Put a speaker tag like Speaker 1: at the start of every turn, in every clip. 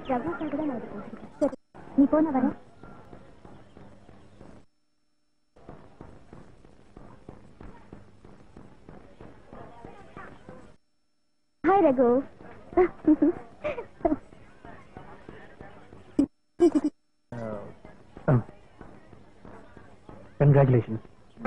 Speaker 1: ரகுக்காக தான் நான் இது பேசிருக்கேன் சரி நீ போன வரேன் ஹாய் ரகு
Speaker 2: கங்க்ராச்சுலேஷன்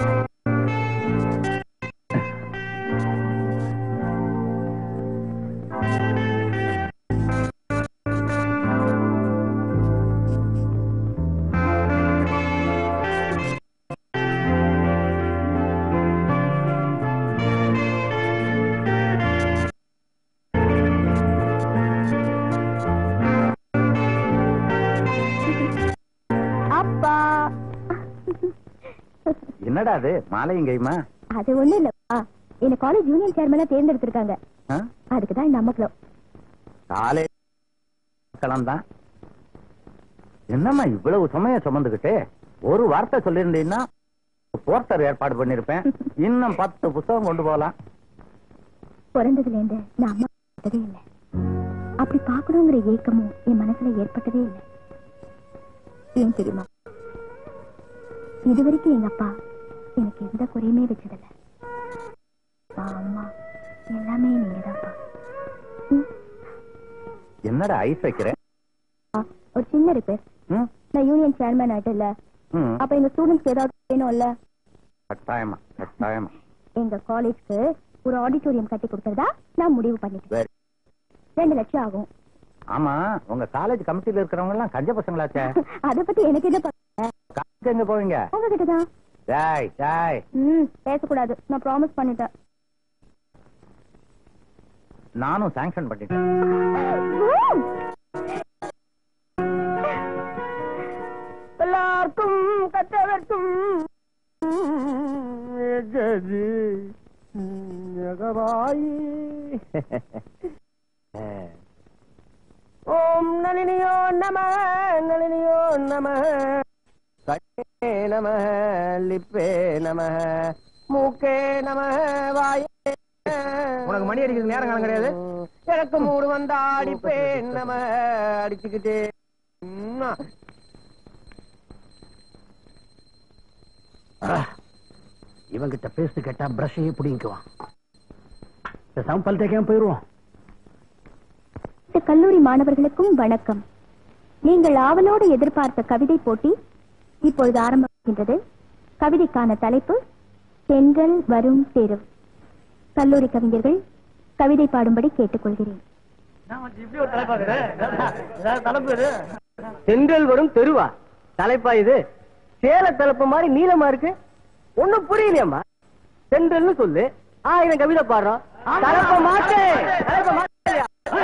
Speaker 1: அப்பா
Speaker 3: என்னடா அது மாலையும் கைமா
Speaker 1: அது ஒண்ணும் இல்லப்பா என்ன காலேஜ் யூனியன் சேர்மனா தேர்ந்தெடுத்திருக்காங்க அதுக்கு தான் இந்த அம்மக்களம்
Speaker 3: காலை தான் என்னம்மா இவ்வளவு சுமைய சுமந்துகிட்டு ஒரு வார்த்தை சொல்லியிருந்தீங்கன்னா போர்ட்டர் ஏற்பாடு பண்ணிருப்பேன் இன்னும் பத்து புத்தகம் கொண்டு போகலாம்
Speaker 1: பிறந்ததுல இருந்து நான் அம்மா பார்த்ததே இல்லை அப்படி பார்க்கணுங்கிற ஏக்கமும் என் மனசுல ஏற்பட்டதே இல்லை ஏன் தெரியுமா இதுவரைக்கும் எங்க அப்பா எனக்கு எந்த குறையுமே வச்சதில்ல அப்பா, அம்மா எல்லாமே நீங்கதான்ப்பா ம்,
Speaker 3: என்னடா ஐஸ் வைக்கிறேன்
Speaker 1: அப்பா, ஒரு சின்ன ரிப்பேர்
Speaker 3: ம்?
Speaker 1: நான் யூனியன் சேர்மன் ஆயிட்டல
Speaker 3: ம்.
Speaker 1: அப்ப எங்க ஸ்டூடெண்ட்ஸ்க்கு ஏதாவது வேணும்ல
Speaker 3: கட்டாயமா கட்டாயமா
Speaker 1: எங்க காலேஜ்க்கு ஒரு ஆடிட்டோரியம் கட்டி கொடுக்கறதா நான் முடிவு பண்ணிட்டேன்
Speaker 3: சரி.
Speaker 1: ரெண்டு லட்சம் ஆகும்
Speaker 3: ஆமா உங்க காலேஜ் கமிட்டில இருக்கிறவங்க எல்லாம் கஞ்ச பசங்களாச்சே
Speaker 1: அத பத்தி எனக்கு என்ன பக்கம்
Speaker 3: காலேஜ் எங்க போவீங்க
Speaker 1: உங்ககிட்ட தான்
Speaker 3: டேய் டேய்
Speaker 1: ம் பேசக்கூடாது நான் ப்ராமிஸ் பண்ணிட்டேன்
Speaker 3: நானும் சாங்ஷன் பண்ணிட்டேன்
Speaker 4: எல்லாருக்கும் கத்தவர்க்கும் ஓம் நளினியோ நம நளினியோ நம கண்ணே நம லிப்பே நம மூக்கே நம வாயே
Speaker 2: உனக்கு மணி அடிக்கிறது நேரம் காலம் கிடையாது
Speaker 4: எனக்கு மூடு வந்தா அடிப்பேன் நம அடிச்சுக்கிட்டே உம்மா.
Speaker 2: இவங்கிட்ட பேசு கேட்டா பிரஷையே பிடிங்குவான் பேசாம பல் தேய்க்காம போயிருவோம்
Speaker 1: இந்த கல்லூரி மாணவர்களுக்கும் வணக்கம் நீங்கள் ஆவலோடு எதிர்பார்த்த கவிதை போட்டி இப்பொழுது ஆரம்பமாகின்றது கவிதைக்கான தலைப்பு தென்றல் வரும் தெரு கல்லூரி கவிஞர்கள் கவிதை பாடும்படி கேட்டுக்கொள்கிறேன்
Speaker 4: தென்றல் வரும் தெருவா தலைப்பா இது சேல தலைப்பு மாதிரி நீளமா இருக்கு ஒண்ணும் புரியலையம்மா தென்றல்னு சொல்லு ஆயிரம் கவிதை பாடுறோம் தலைப்ப மாத்து தலைப்ப மாத்து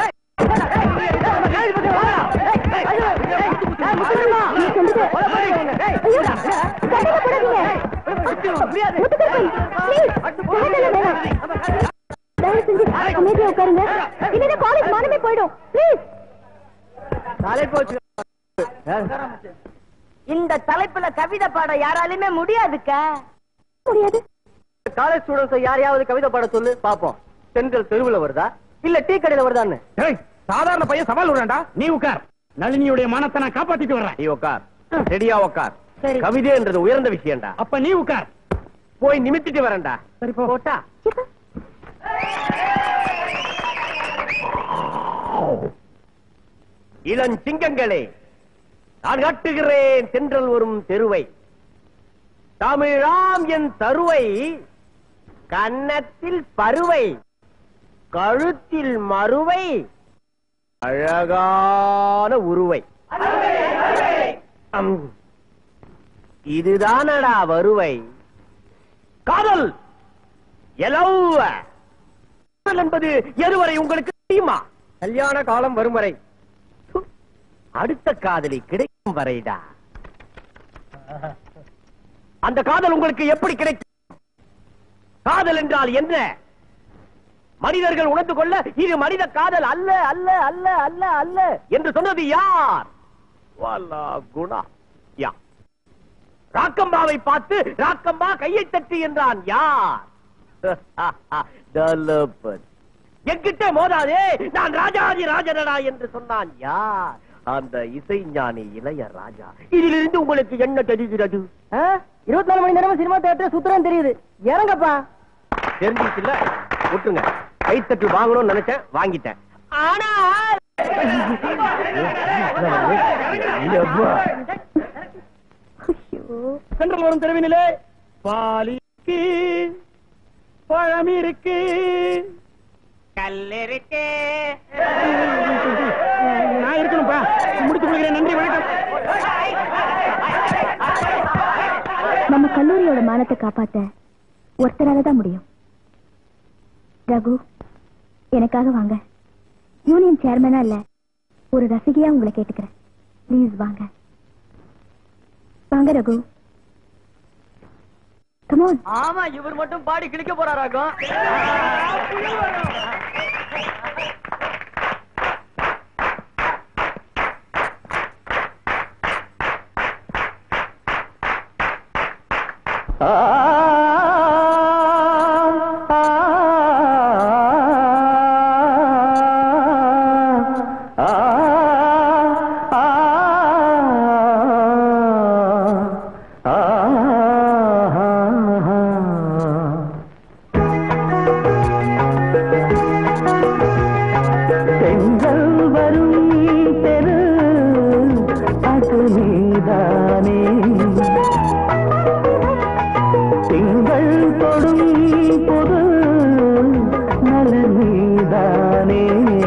Speaker 1: தயவு செஞ்சு அமைதியா உட்காருங்க இல்லைன்னா காலேஜ் மானமே போயிடும் ப்ளீஸ்
Speaker 4: தலைப்பு வச்சு
Speaker 5: இந்த தலைப்புல கவிதை பாட யாராலுமே முடியாதுக்கா
Speaker 1: முடியாது
Speaker 4: காலேஜ் ஸ்டூடெண்ட்ஸ் யாரையாவது கவிதை பாட சொல்லு பாப்போம் தென்றல் தெருவுல வருதா இல்ல டீ கடையில வருதான்னு
Speaker 2: சாதாரண பையன் சவால் விடுறான்டா நீ உட்கார் நளினியுடைய மானத்தை நான் காப்பாத்திட்டு வர்றேன்
Speaker 4: நீ உட்கார் ரெடியா உட்கார்
Speaker 5: சரி.
Speaker 4: கவிதைன்றது உயர்ந்த விஷயம்டா
Speaker 2: அப்ப நீ உட்கார்
Speaker 4: போய் நிமித்திட்டு வரேன்டா
Speaker 2: சரி போ
Speaker 4: போட்டா
Speaker 1: சிப்பா
Speaker 4: இளஞ்சிங்கங்களே நான் காட்டுகிறேன் தென்றல் வரும் தெருவை தமிழாம் என் தருவை கன்னத்தில் பருவை கழுத்தில் மறுவை அழகான உருவை அம். இதுதானடா வருவை காதல் எலவ காதல் என்பது எதுவரை உங்களுக்கு தெரியுமா கல்யாண காலம் வரும் வரை து, அடுத்த காதலி கிடைக்கும் வரைடா அந்த காதல் உங்களுக்கு எப்படி கிடைக்கும் காதல் என்றால் என்ன மனிதர்கள் உணர்ந்து கொள்ள இது மனித காதல் அல்ல அல்ல அல்ல அல்ல அல்ல என்று சொன்னது யார் வல்லா குணா யா ராக்கம்பாவை பார்த்து ராக்கம்பா கையை தட்டி என்றான் யார் தலபதி என்கிட்ட மோதாதே நான் ராஜாதி ராஜனடா என்று சொன்னான் யார் அந்த இசைஞானி இளைய ராஜா இதிலிருந்து உங்களுக்கு என்ன தெரிகிறது
Speaker 5: இருபத்தி நாலு மணி நேரமும் சினிமா தேட்டர் சுத்தரம் தெரியுது இறங்கப்பா
Speaker 4: தெரிஞ்சிச்சுல விட்டுருங்க கைத்தட்டு வாங்கணும்னு நினைச்சேன் வாங்கிட்டேன் ஆனா
Speaker 3: சென்ட்ரல் வரும் தெருவினிலே பாலிக்கு பழம் இருக்கு
Speaker 5: கல்லிருக்கு
Speaker 3: நான் இருக்கணும்ப்பா முடித்துக் கொள்கிறேன் நன்றி வணக்கம்
Speaker 1: நம்ம கல்லூரியோட மானத்தை காப்பாத்த ஒருத்தரால தான் முடியும் ரகு எனக்காக வாங்க யூனியன் சேர்மனா இல்ல ஒரு ரசிகையா உங்களை கேட்டுக்கிறேன் ப்ளீஸ் வாங்க வாங்க ரகு கமோன்
Speaker 5: ஆமா இவர் மட்டும் பாடி கிழிக்க போறாராக்கும்
Speaker 6: செங்கல் வரும் தெரு அது நீதானே திங்கள் தொடும் பொது நல நீதானே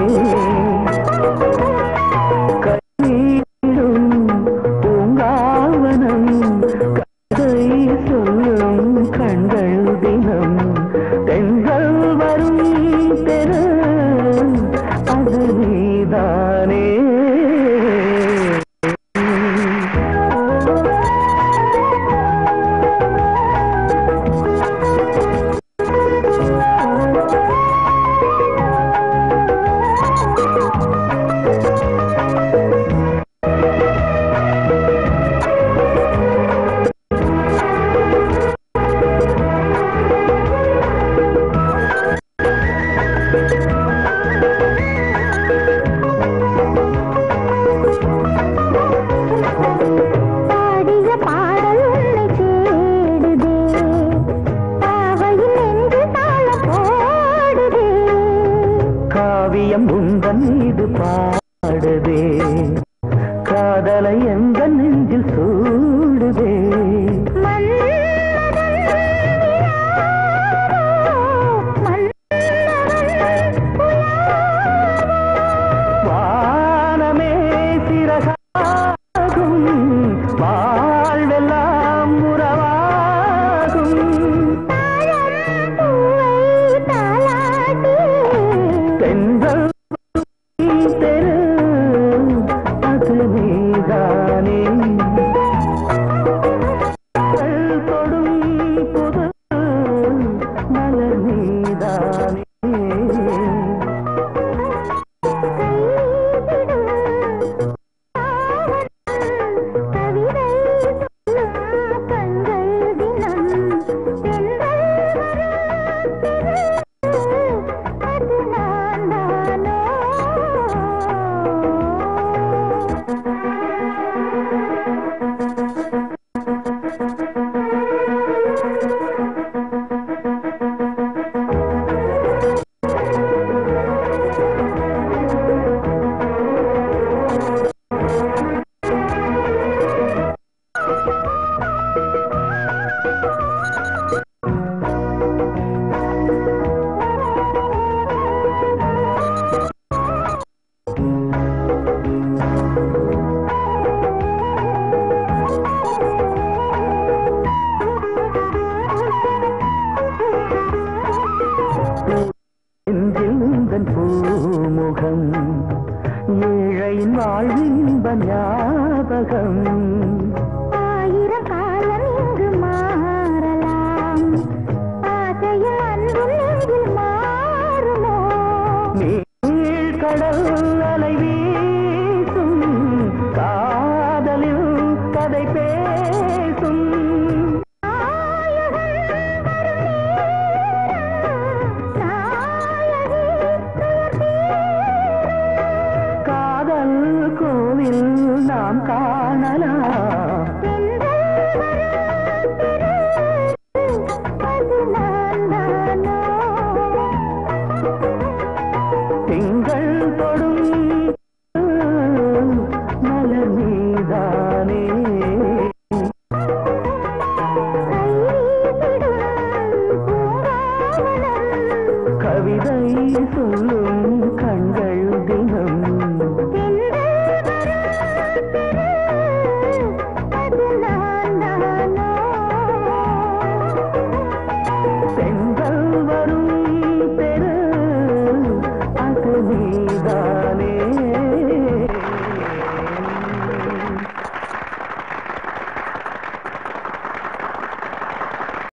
Speaker 6: கண்ணீரும் பூங்காவனம் கதை சொல்லும் கண்கள் தினம் தெங்கள் வரும் தெரு அது நீதானே
Speaker 1: பாடிய பாடல் உன்னை தேடுதே பாவையில் என்று தாளம் போடுதே
Speaker 6: காவியம் உந்தன் மீது பாடுதே காதலை எந்த நெஞ்சில் சூடுதே
Speaker 1: மன்னவன் மன்னவன்
Speaker 6: வானமே சிறகாகும் வாழ்வெல்லாம் உறவாகும் தென்றல் தெரு அது நீதானே கல் தொடும் புது மலர் நீதானே
Speaker 1: கவிதை சொல்லும் கண்கள் தினம் தென்றல் அது நான் தானோ
Speaker 6: நெஞ்சில் உந்தன் பூமுகம் ஏழையின் வாழ்வின்ப ஞாபகம்
Speaker 1: ஆயிரம் காலம் இங்கு மாறலாம் ஆசையும் அன்பும் நெஞ்சில் மாறுமோ
Speaker 6: நீள் கடல் அலை வீசும் காதலில் கதை பேசும்
Speaker 1: நாயகி
Speaker 6: திங்கள் தொடும் மலர் நீதானே கவிதை சொல்லும் கண்கள்